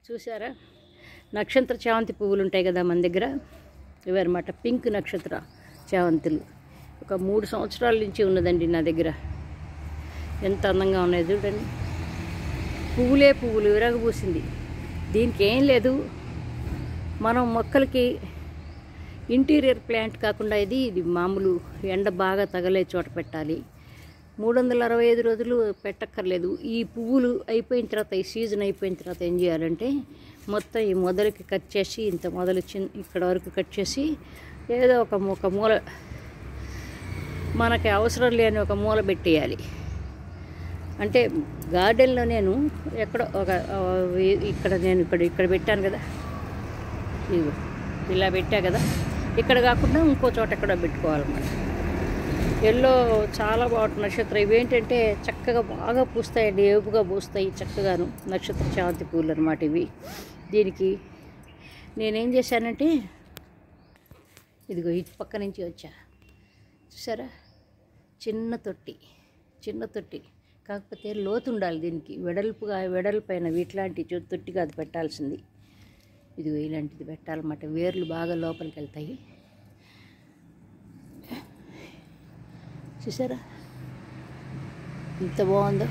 చూసారా నక్షత్ర చామంతి పువ్వులు ఉంటాయి కదా మన దగ్గర ఇవి అనమాట పింక్ నక్షత్ర చామంతులు ఒక మూడు సంవత్సరాల నుంచి ఉన్నదండి నా దగ్గర ఎంత అందంగా ఉన్నాయి చూడండి పువ్వులే పువ్వులు విరగబూసింది దీనికి ఏం లేదు మనం మొక్కలకి ఇంటీరియర్ ప్లాంట్ కాకుండా ఇది ఇది మామూలు ఎండ బాగా తగలే చోట పెట్టాలి మూడు వందల అరవై ఐదు రోజులు పెట్టక్కర్లేదు ఈ పువ్వులు అయిపోయిన తర్వాత ఈ సీజన్ అయిపోయిన తర్వాత ఏం చేయాలంటే మొత్తం ఈ మొదలకి కట్ చేసి ఇంత మొదలు చిన్న ఇక్కడ వరకు కట్ చేసి ఏదో ఒక ఒక మూల మనకి అవసరం లేని ఒక మూల పెట్టేయాలి అంటే గార్డెన్లో నేను ఎక్కడో ఒక ఆ, ఈ- ఇక్కడ నేను ఇక్కడ ఇక్కడ పెట్టాను కదా ఇదిగో ఇలా పెట్టా కదా ఇక్కడ కాకుండా ఇంకో చోట ఎక్కడో పెట్టుకోవాలన్నమాట ఎల్లో చాలా బాగుంటుంది నక్షత్రం ఇవేంటంటే చక్కగా బాగా పూస్తాయండి ఏపుగా పూస్తాయి చక్కగాను నక్షత్ర చామంతి పూలు అనమాట ఇవి దీనికి నేనేం చేశానంటే ఇదిగో ఇటు పక్క నుంచి వచ్చా చూసారా చిన్న తొట్టి చిన్న తొట్టి కాకపోతే లోతు ఉండాలి దీనికి వెడల్పుగా వెడల్పైన వీటిలాంటి చు- తొట్టి కాదు పెట్టాల్సింది ఇదిగో ఇలాంటిది పెట్టాలన్నమాట వేర్లు బాగా లోపలికి వెళ్తాయి చూసారా ఎంత బాగుందో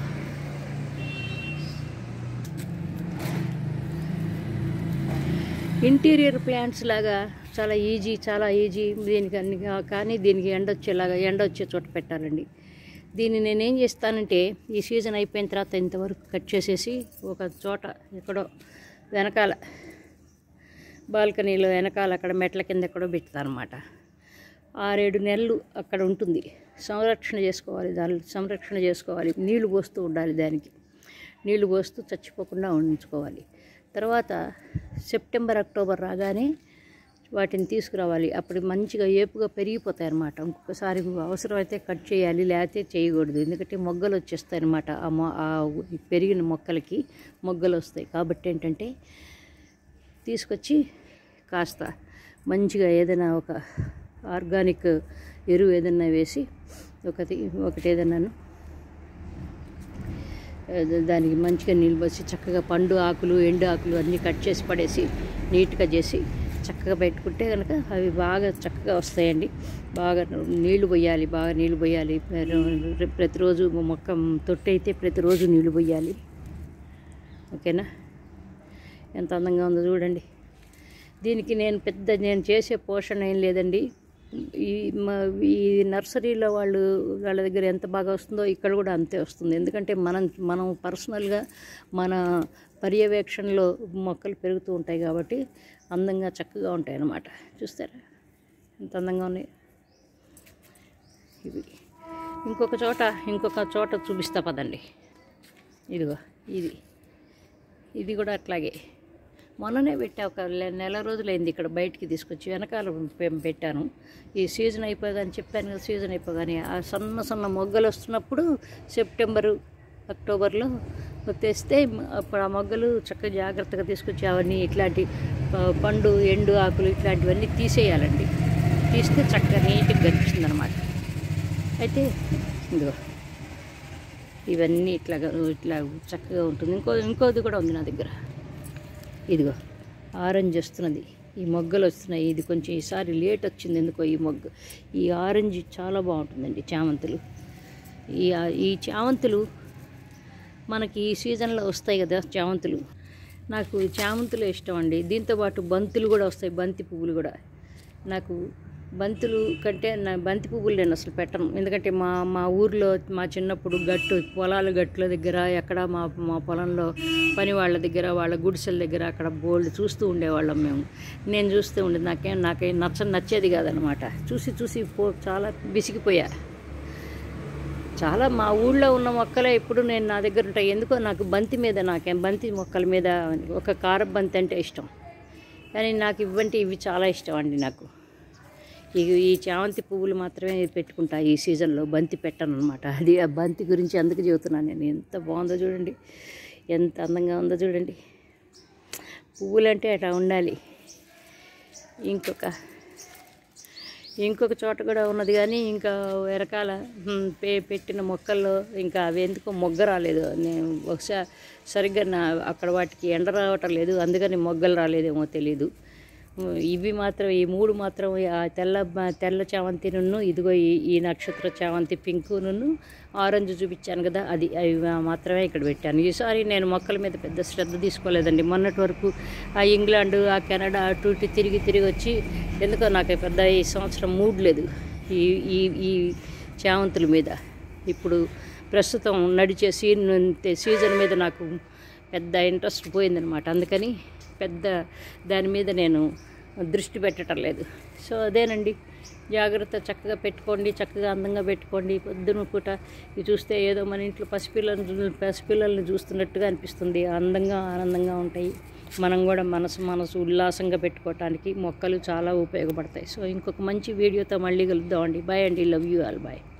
ఇంటీరియర్ ప్లాంట్స్ లాగా చాలా ఈజీ చాలా ఈజీ దీనికి అన్ని కానీ దీనికి ఎండ వచ్చేలాగా ఎండ వచ్చే చోట పెట్టాలండి దీన్ని నేనేం చేస్తానంటే ఈ సీజన్ అయిపోయిన తర్వాత ఇంతవరకు కట్ చేసేసి ఒక చోట ఎక్కడో వెనకాల బాల్కనీలో వెనకాల అక్కడ మెట్ల కింద ఎక్కడో పెడతాను అనమాట ఆరేడు నెలలు అక్కడ ఉంటుంది సంరక్షణ చేసుకోవాలి దాని సంరక్షణ చేసుకోవాలి నీళ్లు పోస్తూ ఉండాలి దానికి నీళ్లు పోస్తూ చచ్చిపోకుండా ఉంచుకోవాలి తర్వాత సెప్టెంబర్ అక్టోబర్ రాగానే వాటిని తీసుకురావాలి అప్పుడు మంచిగా ఏపుగా పెరిగిపోతాయి అన్నమాట ఇంకొకసారి అవసరమైతే కట్ చేయాలి లేకపోతే చేయకూడదు ఎందుకంటే మొగ్గలు వచ్చేస్తాయి అన్నమాట ఆ మొ ఆ పెరిగిన మొక్కలకి మొగ్గలు వస్తాయి కాబట్టి ఏంటంటే తీసుకొచ్చి కాస్త మంచిగా ఏదైనా ఒక ఆర్గానిక్ ఎరువు ఏదైనా వేసి ఒకటి ఒకటి ఏదైనాను ఏదో దానికి మంచిగా నీళ్ళు పోసి చక్కగా పండు ఆకులు ఎండు ఆకులు అన్నీ కట్ చేసి పడేసి నీట్గా చేసి చక్కగా పెట్టుకుంటే కనుక అవి బాగా చక్కగా వస్తాయండి బాగా నీళ్లు పోయాలి బాగా నీళ్లు పోయాలి ప్ర- ప్రతిరోజు మొక్క తొట్టి అయితే ప్రతిరోజు నీళ్లు పోయాలి ఓకేనా ఎంత అందంగా ఉందో చూడండి దీనికి నేను పెద్ద నేను చేసే పోషణ ఏం లేదండి ఈ మా ఈ నర్సరీలో వాళ్ళు వాళ్ళ దగ్గర ఎంత బాగా వస్తుందో ఇక్కడ కూడా అంతే వస్తుంది ఎందుకంటే మనం మనం పర్సనల్గా మన పర్యవేక్షణలో మొక్కలు పెరుగుతూ ఉంటాయి కాబట్టి అందంగా చక్కగా ఉంటాయి అన్నమాట చూస్తారా ఎంత అందంగా ఉన్నాయి ఇవి ఇంకొక చోట ఇంకొక చోట చూపిస్తా పదండి ఇదిగో ఇది ఇది కూడా అట్లాగే మొన్ననే పెట్టా ఒక లె- నెల రోజులైంది ఇక్కడ బయటికి తీసుకొచ్చి వెనకాల పె- పెట్టాను ఈ సీజన్ అయిపోగానే చెప్పాను కదా సీజన్ అయిపోగానే ఆ సన్న సన్న మొగ్గలు వస్తున్నప్పుడు సెప్టెంబరు అక్టోబర్లో తెస్తే అప్పుడు ఆ మొగ్గలు చక్కగా జాగ్రత్తగా తీసుకొచ్చి అవన్నీ ఇట్లాంటి ప- పండు ఎండు ఆకులు ఇట్లాంటివన్నీ తీసేయాలండి తీస్తే చక్కగా నీట్గా కనిపిస్తుంది అనమాట అయితే ఇదిగో ఇవన్నీ ఇట్లాగా ఇట్లా చక్కగా ఉంటుంది ఇంకో ఇంకోది కూడా ఉంది నా దగ్గర ఇదిగో ఆరెంజ్ వస్తున్నది ఈ మొగ్గలు వస్తున్నాయి ఇది కొంచెం ఈసారి లేట్ వచ్చింది ఎందుకో ఈ మొగ్గ ఈ ఆరెంజ్ చాలా బాగుంటుందండి చామంతులు ఈ ఈ చామంతులు మనకి ఈ సీజన్లో వస్తాయి కదా చామంతులు నాకు చామంతులు ఇష్టం అండి దీంతో పాటు బంతులు కూడా వస్తాయి బంతి పువ్వులు కూడా నాకు బంతులు కంటే నా బంతి పువ్వులు నేను అసలు పెట్టను ఎందుకంటే మా మా ఊర్లో మా చిన్నప్పుడు గట్టు పొలాల గట్టుల దగ్గర ఎక్కడ మా మా పొలంలో పని వాళ్ళ దగ్గర వాళ్ళ గుడిసెల దగ్గర అక్కడ బోల్డ్ చూస్తూ ఉండేవాళ్ళం మేము నేను చూస్తూ ఉండేది నాకేం నాకేం నచ్చ నచ్చేది కాదనమాట చూసి చూసి పో చాలా విసిగిపోయా చాలా మా ఊళ్ళో ఉన్న మొక్కలే ఇప్పుడు నేను నా దగ్గర ఉంటాయి ఎందుకో నాకు బంతి మీద నాకేం బంతి మొక్కల మీద ఒక కార బంతి అంటే ఇష్టం కానీ నాకు ఇవ్వంటే ఇవి చాలా ఇష్టం అండి నాకు ఈ ఈ చామంతి పువ్వులు మాత్రమే పెట్టుకుంటా ఈ సీజన్లో బంతి పెట్టను అనమాట అది ఆ బంతి గురించి అందుకు చెబుతున్నాను నేను ఎంత బాగుందో చూడండి ఎంత అందంగా ఉందో చూడండి పువ్వులు అంటే అట్లా ఉండాలి ఇంకొక ఇంకొక చోట కూడా ఉన్నది కానీ ఇంకా వెనకాల హ్మ్, పే పెట్టిన మొక్కల్లో ఇంకా అవి ఎందుకో మొగ్గ రాలేదు నేను బహుశా సరిగ్గా నా అక్కడ వాటికి ఎండ రావటం లేదు అందుకని మొగ్గలు రాలేదేమో తెలీదు ఇవి మాత్రం ఈ మూడు మాత్రం ఆ తెల్ల బ- తెల్ల చామంతి నున్ను ఇదిగో ఈ ఈ నక్షత్ర చామంతి పింక్ నున్ను ఆరెంజ్ చూపించాను కదా అది అవి మాత్రమే ఇక్కడ పెట్టాను ఈసారి నేను మొక్కల మీద పెద్ద శ్రద్ధ తీసుకోలేదండి మొన్నటి వరకు ఆ ఇంగ్లాండ్ ఆ కెనడా అటు ఇటు తిరిగి తిరిగి వచ్చి ఎందుకో నాకు పెద్ద ఈ సంవత్సరం మూడ్ లేదు ఈ ఈ ఈ చామంతుల మీద ఇప్పుడు ప్రస్తుతం నడిచే సీన్ సీజన్ మీద నాకు పెద్ద ఇంట్రెస్ట్ పోయిందనమాట అందుకని పెద్ద దాని మీద నేను దృష్టి పెట్టడం లేదు సో అదేనండి జాగ్రత్త చక్కగా పెట్టుకోండి చక్కగా అందంగా పెట్టుకోండి పొద్దున పూట ఇది చూస్తే ఏదో మన ఇంట్లో పసిపిల్లలను చూ- పసిపిల్లల్ని చూస్తున్నట్టుగా అనిపిస్తుంది అందంగా ఆనందంగా ఉంటాయి మనం కూడా మనసు మనసు ఉల్లాసంగా పెట్టుకోవటానికి మొక్కలు చాలా ఉపయోగపడతాయి సో ఇంకొక మంచి వీడియోతో మళ్ళీ కలుద్దామండి బాయ్ అండి లవ్ యూ ఆల్ బాయ్